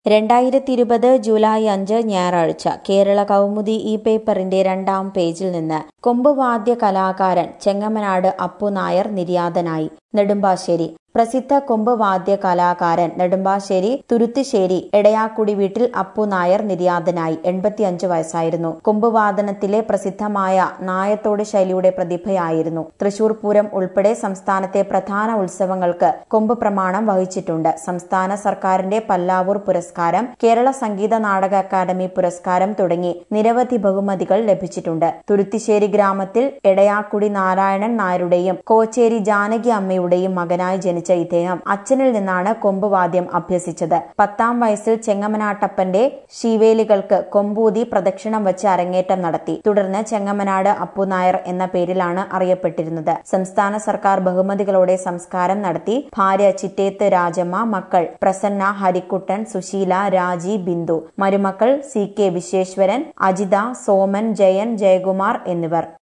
രണ്ടായിരത്തി ഇരുപത് ജൂലൈ അഞ്ച് ഞായറാഴ്ച കേരള കൗമുദി ഈ പേപ്പറിന്റെ രണ്ടാം പേജിൽ നിന്ന് കൊമ്പുവാദ്യ കലാകാരൻ ചെങ്ങമനാട് അപ്പു നായർ നിര്യാതനായി നെടുമ്പാശ്ശേരി പ്രസിദ്ധ കൊമ്പുവാദ്യ കലാകാരൻ നെടുമ്പാശ്ശേരി തുരുത്തിശ്ശേരി എടയാക്കുടി വീട്ടിൽ അപ്പു നായർ നിര്യാതനായി എൺപത്തിയഞ്ച് വയസ്സായിരുന്നു കൊമ്പുവാദനത്തിലെ പ്രസിദ്ധമായ നായത്തോട് ശൈലിയുടെ പ്രതിഭയായിരുന്നു തൃശൂർ പൂരം ഉൾപ്പെടെ സംസ്ഥാനത്തെ പ്രധാന ഉത്സവങ്ങൾക്ക് കൊമ്പ് പ്രമാണം വഹിച്ചിട്ടുണ്ട് സംസ്ഥാന സർക്കാരിന്റെ പല്ലാവൂർ പുരസ്കാരം കേരള സംഗീത നാടക അക്കാദമി പുരസ്കാരം തുടങ്ങി നിരവധി ബഹുമതികൾ ലഭിച്ചിട്ടുണ്ട് തുരുത്തിശ്ശേരി ഗ്രാമത്തിൽ എടയാക്കുടി നാരായണൻ നായരുടെയും കോച്ചേരി ജാനകി അമ്മയുടെയും മകനായി ജനിച്ച ഇദ്ദേഹം അച്ഛനിൽ നിന്നാണ് കൊമ്പുവാദ്യം അഭ്യസിച്ചത് പത്താം വയസ്സിൽ ചെങ്ങമനാട്ടപ്പന്റെ ശീവേലികൾക്ക് കൊമ്പൂതി പ്രദക്ഷിണം വെച്ച് അരങ്ങേറ്റം നടത്തി തുടർന്ന് ചെങ്ങമനാട് അപ്പുനായർ എന്ന പേരിലാണ് അറിയപ്പെട്ടിരുന്നത് സംസ്ഥാന സർക്കാർ ബഹുമതികളോടെ സംസ്കാരം നടത്തി ഭാര്യ ചിറ്റേത്ത് രാജമ്മ മക്കൾ പ്രസന്ന ഹരിക്കുട്ടൻ സുശീല രാജി ബിന്ദു മരുമക്കൾ സി കെ വിശ്വേശ്വരൻ അജിത സോമൻ ജയൻ ജയകുമാർ എന്നിവർ